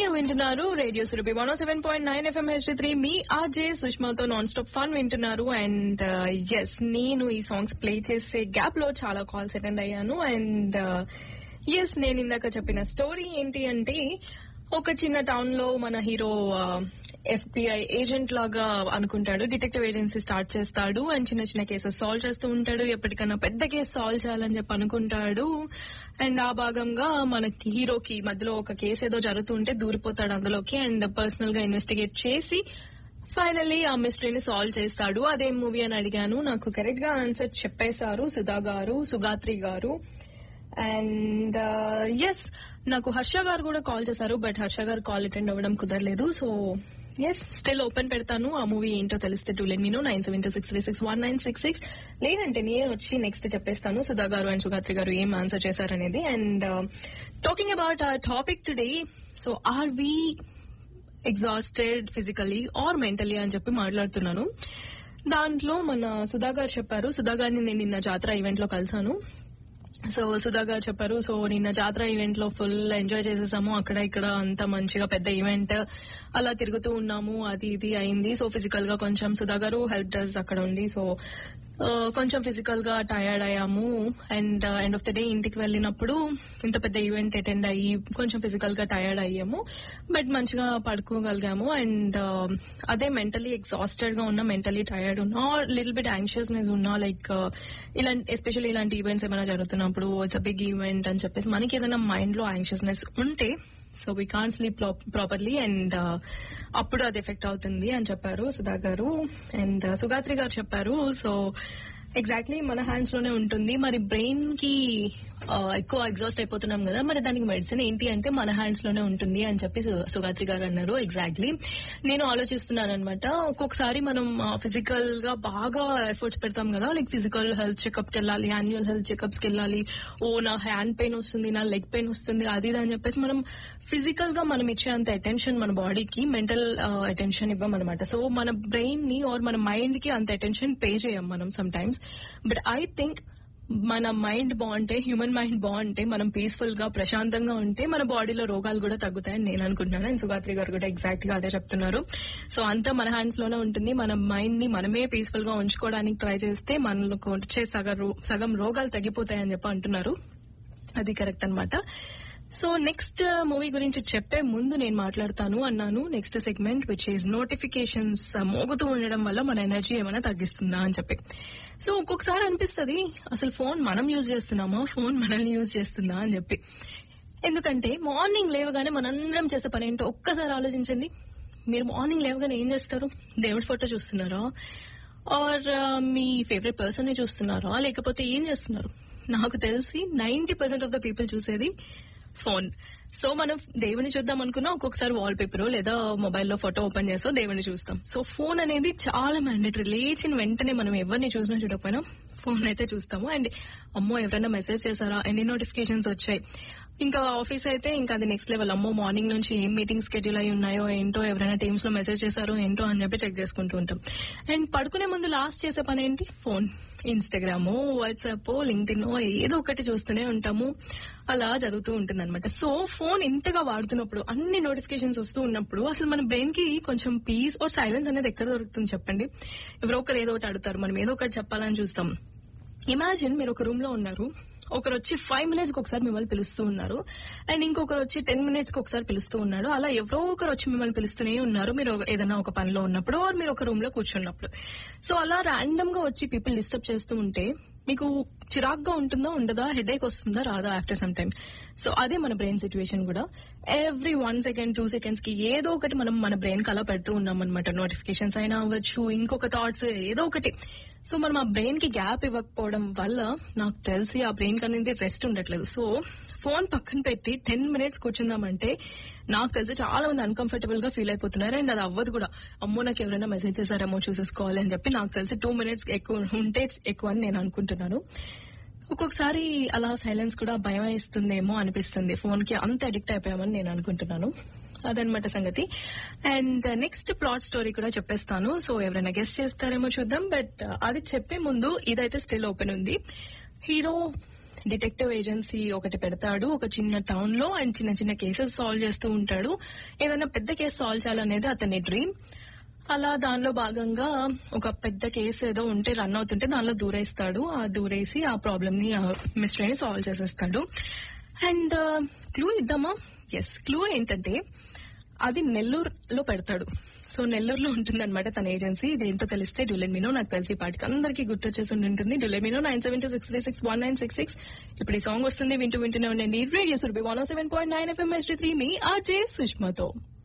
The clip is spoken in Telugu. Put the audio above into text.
మీరు వింటున్నారు radio Surabhi one seven point nine FM H three మీ ఆర్జే సుష్మాతో నాన్ స్టాప్ ఫన్ వింటున్నారు అండ్ ఎస్ నేను ఈ సాంగ్స్ ప్లే చేసే గ్యాప్ లో చాలా కాల్స్ అటెండ్ అయ్యాను అండ్ ఎస్ నేను ఇందాక చెప్పిన స్టోరీ ఏంటి అంటే ఒక చిన్న టౌన్ లో మన హీరో ఎఫ్బిఐ ఏజెంట్ లాగా అనుకుంటాడు డిటెక్టివ్ ఏజెన్సీ స్టార్ట్ చేస్తాడు అండ్ చిన్న చిన్న కేసెస్ సాల్వ్ చేస్తూ ఉంటాడు ఎప్పటికన్నా పెద్ద కేసు సాల్వ్ చేయాలని చెప్పి అనుకుంటాడు అండ్ ఆ భాగంగా మనకి హీరోకి మధ్యలో ఒక కేసు ఏదో జరుగుతుంటే దూరిపోతాడు అందులోకి అండ్ పర్సనల్ గా ఇన్వెస్టిగేట్ చేసి ఫైనల్లీ ఆ మిస్టరీని సాల్వ్ చేస్తాడు అదే మూవీ అని అడిగాను నాకు కరెక్ట్ గా ఆన్సర్ చెప్పేశారు సుధా గారు సుగాత్రి గారు అండ్ ఎస్ నాకు హర్ష గారు కూడా కాల్ చేశారు బట్ హర్ష గారు కాల్ అటెండ్ అవ్వడం కుదరలేదు సో ఎస్ స్టిల్ ఓపెన్ పెడతాను ఆ మూవీ ఏంటో తెలిస్తే టూ లెట్ మీను nine seven two six three six one nine six six లేదంటే నేను వచ్చి నెక్స్ట్ చెప్పేస్తాను సుధా గారు అండ్ సుగాత్రి గారు ఏం ఆన్సర్ చేశారనేది అండ్ టాకింగ్ అబౌట్ ఆ topic today so are we exhausted physically or mentally అని చెప్పి మాట్లాడుతున్నాను దాంట్లో మన సుధా గారు చెప్పారు సుధా గారిని నేను నిన్న జాతర ఈవెంట్ లో కలిసాను సో సుధా గారు చెప్పారు సో నిన్న జాతర ఈవెంట్ లో ఫుల్ ఎంజాయ్ చేసేసాము అక్కడ ఇక్కడ అంత మంచిగా పెద్ద ఈవెంట్ అలా తిరుగుతూ ఉన్నాము అది ఇది అయింది సో ఫిజికల్ గా కొంచెం సుధా గారు హెల్ప్ డస్ అక్కడ ఉండి సో కొంచెం ఫిజికల్ గా టయర్డ్ అయ్యాము and end of the day ఇంటికి వెళ్ళినప్పుడు ఇంత పెద్ద ఈవెంట్ అటెండ్ అయ్యి కొంచెం ఫిజికల్ గా టయర్డ్ అయ్యాము బట్ మంచిగా పడుకోగలిగాము అండ్ అదే మెంటలీ ఎగ్జాస్టెడ్ గా ఉన్నా మెంటలీ టయర్డ్ ఉన్నా లిటిల్ బిట్ యాంగ్షియస్నెస్ ఉన్నా లైక్ ఇలాంటి ఎస్పెషల్లీ ఇలాంటి ఈవెంట్స్ ఏమైనా జరుగుతున్నప్పుడు ఇట్స్ బిగ్ ఈవెంట్ అని చెప్పేసి మనకి ఏదైనా మైండ్ లో యాంగ్షియస్నెస్ ఉంటే so we can't sleep properly and అప్పుడు అది ఎఫెక్ట్ అవుతుంది అని చెప్పారు సుధా గారు అండ్ సుగాత్రి గారు చెప్పారు సో ఎగ్జాక్ట్లీ మన హ్యాండ్స్ లోనే ఉంటుంది మరి బ్రెయిన్ కి ఎక్కువ ఎగ్జాస్ట్ అయిపోతున్నాం కదా మరి దానికి మెడిసిన్ ఏంటి అంటే మన హ్యాండ్స్ లోనే ఉంటుంది అని చెప్పి సుగాత్రి గారు అన్నారు ఎగ్జాక్ట్లీ నేను ఆలోచిస్తున్నాను అనమాట ఒక్కొక్కసారి మనం ఫిజికల్ గా బాగా ఎఫర్ట్స్ పెడతాం కదా లైక్ ఫిజికల్ హెల్త్ చెకప్ కి వెళ్ళాలి యాన్యువల్ హెల్త్ చెకప్స్ కి వెళ్ళాలి ఓ నా హ్యాండ్ పెయిన్ వస్తుంది నా లెగ్ పెయిన్ వస్తుంది అది ఇది అని చెప్పేసి మనం ఫిజికల్ గా మనం ఇచ్చే అంత అటెన్షన్ మన బాడీకి మెంటల్ అటెన్షన్ ఇవ్వమన్నమాట సో మన బ్రెయిన్ ని ఆర్ మన మైండ్ కి అంత అటెన్షన్ పే చేయం మనం sometimes but I think మన మైండ్ బాగుంటే హ్యూమన్ మైండ్ బాగుంటే మనం పీస్ఫుల్ గా ప్రశాంతంగా ఉంటే మన బాడీలో రోగాలు కూడా తగ్గుతాయని నేను అనుకుంటున్నాను అండ్ సుగాత్రి గారు కూడా ఎగ్జాక్ట్ గా అదే చెప్తున్నారు సో అంతా మన హ్యాండ్స్ లోనే ఉంటుంది మన మైండ్ ని మనమే పీస్ఫుల్ గా ఉంచుకోవడానికి ట్రై చేస్తే మనకు వచ్చే సగం సగం రోగాలు తగ్గిపోతాయని చెప్పి అంటున్నారు అది కరెక్ట్ అనమాట సో నెక్స్ట్ మూవీ గురించి చెప్పే ముందు నేను మాట్లాడతాను అన్నాను next segment which is notifications మోగుతూ ఉండడం వల్ల మన ఎనర్జీ ఏమైనా తగ్గిస్తుందా అని చెప్పి సో ఒక్కొక్కసారి అనిపిస్తుంది అసలు ఫోన్ మనం యూజ్ చేస్తున్నామా ఫోన్ మనల్ని యూజ్ చేస్తుందా అని చెప్పి ఎందుకంటే మార్నింగ్ లేవగానే మనందరం చేసే పని ఏంటో ఒక్కసారి ఆలోచించండి మీరు మార్నింగ్ లేవగానే ఏం చేస్తారు దేవుడి ఫోటో చూస్తున్నారా ఆర్ మీ ఫేవరెట్ పర్సన్ ని చూస్తున్నారా లేకపోతే ఏం చేస్తున్నారు నాకు తెలిసి ninety percent of the people చూసేది ఫోన్ సో మనం దేవుని చూద్దాం అనుకున్నా ఒక్కొక్కసారి వాల్ పేపర్ లేదా మొబైల్లో ఫోటో ఓపెన్ చేస్తా దేవుని చూస్తాం సో ఫోన్ అనేది చాలా మ్యాండేటరీ లేచిన వెంటనే మనం ఎవరిని చూసినా చూడకపోయినా ఫోన్ అయితే చూస్తాము అండ్ అమ్మో ఎవరైనా మెసేజ్ చేశారా ఎన్ని నోటిఫికేషన్స్ వచ్చాయి ఇంకా ఆఫీస్ అయితే ఇంకా అది నెక్స్ట్ లెవెల్ అమ్మో మార్నింగ్ నుంచి ఏం మీటింగ్ స్కెడ్యూల్ అయి ఉన్నాయో ఏంటో ఎవరైనా టీమ్స్ లో మెసేజ్ చేశారో ఏంటో అని చెప్పి చెక్ చేసుకుంటూ ఉంటాం అండ్ పడుకునే ముందు లాస్ట్ చేసే పని ఏంటి ఫోన్ ఇన్స్టాగ్రామ్ వాట్సాప్ లింక్డ్ఇన్ ఏదో ఒకటి చూస్తూనే ఉంటాము అలా జరుగుతూ ఉంటుంది అనమాట సో ఫోన్ ఇంతగా వాడుతున్నప్పుడు అన్ని నోటిఫికేషన్స్ వస్తూ ఉన్నప్పుడు అసలు మన బ్రెయిన్ కి కొంచెం పీస్ ఆర్ సైలెన్స్ అనేది ఎక్కడ దొరుకుతుంది చెప్పండి ఎవరో ఒకరు ఏదో ఒకటి అడుగుతారు మనం ఏదో ఒకటి చెప్పాలని చూస్తాం ఇమాజిన్ మీరు ఒక రూమ్ లో ఉన్నారు ఒకరు వచ్చి ఫైవ్ మినిట్స్ కి ఒకసారి మిమ్మల్ని పిలుస్తూ ఉన్నారు అండ్ ఇంకొకరు వచ్చి టెన్ మినిట్స్ కి ఒకసారి పిలుస్తూ ఉన్నాడు అలా ఎవరో ఒకరు వచ్చి మిమ్మల్ని పిలుస్తూనే ఉన్నారు మీరు ఏదైనా ఒక పనిలో ఉన్నప్పుడు ఆర్ మీరు ఒక రూమ్ లో కూర్చున్నప్పుడు సో అలా ర్యాండమ్ గా వచ్చి పీపుల్ డిస్టర్బ్ చేస్తూ ఉంటే మీకు చిరాగ్గా ఉంటుందా ఉండదా హెడేక్ వస్తుందా రాదా ఆఫ్టర్ సమ్ టైమ్ సో అదే మన బ్రెయిన్ సిచ్యువేషన్ కూడా every one second two seconds కి ఏదో ఒకటి మనం మన బ్రెయిన్ కి అలా పెడుతూ ఉన్నాం అనమాట నోటిఫికేషన్స్ అయినా అవ్వచ్చు ఇంకొక థాట్స్ ఏదో ఒకటి సో మనం ఆ బ్రెయిన్ కి గ్యాప్ ఇవ్వకపోవడం వల్ల నాకు తెలిసి ఆ బ్రెయిన్ కి అనేది రెస్ట్ ఉండట్లేదు సో ఫోన్ పక్కన పెట్టి టెన్ మినిట్స్ కూర్చుందామంటే నాకు తెలిసి చాలా మంది అన్కంఫర్టబుల్ గా ఫీల్ అయిపోతున్నారు అండ్ అది అవ్వదు కూడా అమ్మో నాకు ఎవరైనా మెసేజ్ చేశారేమో చూసేసుకోవాలి అని చెప్పి నాకు తెలిసి టూ మినిట్స్ ఎక్కువ ఉంటే ఎక్కువ అని నేను అనుకుంటున్నాను ఒక్కొక్కసారి అలా సైలెన్స్ కూడా భయం వేస్తుందేమో అనిపిస్తుంది ఫోన్ కి అంత అడిక్ట్ అయిపోయామని నేను అనుకుంటున్నాను అదనమాట సంగతి అండ్ నెక్స్ట్ ప్లాట్ స్టోరీ కూడా చెప్పేస్తాను సో ఎవరైనా గెస్ట్ చేస్తారేమో చూద్దాం బట్ అది చెప్పే ముందు ఇదైతే స్టిల్ ఓపెన్ ఉంది హీరో డిటెక్టివ్ ఏజెన్సీ ఒకటి పెడతాడు ఒక చిన్న టౌన్ లో అండ్ చిన్న చిన్న కేసెస్ సాల్వ్ చేస్తూ ఉంటాడు ఏదైనా పెద్ద కేసు సాల్వ్ చేయాలనేది అతని డ్రీమ్ అలా దానిలో భాగంగా ఒక పెద్ద కేసు ఏదో ఉంటే రన్ అవుతుంటే దానిలో దూరేస్తాడు ఆ దూరేసి ఆ ప్రాబ్లమ్ ని మిస్టరీని సాల్వ్ చేసేస్తాడు అండ్ క్లూ ఇద్దామా ఎస్ క్లూ ఏంటంటే అది నెల్లూరులో పెడతాడు సో నెల్లూరులో ఉంటుంది అనమాట తన ఏజెన్సీ ఇదేంటో తెలిస్తే డులెమినో నాకు తెలిసి పాటికి అందరికీ గుర్తొచ్చేసి ఉంటుంది డులెమినో nine seven two six three six one nine six six ఇప్పుడు ఈ సాంగ్ వస్తుంది వింటూ వింటూనే ఉండండి radio Surabhi one seven point nine FM ST three మీ ఆర్జే సుష్మతో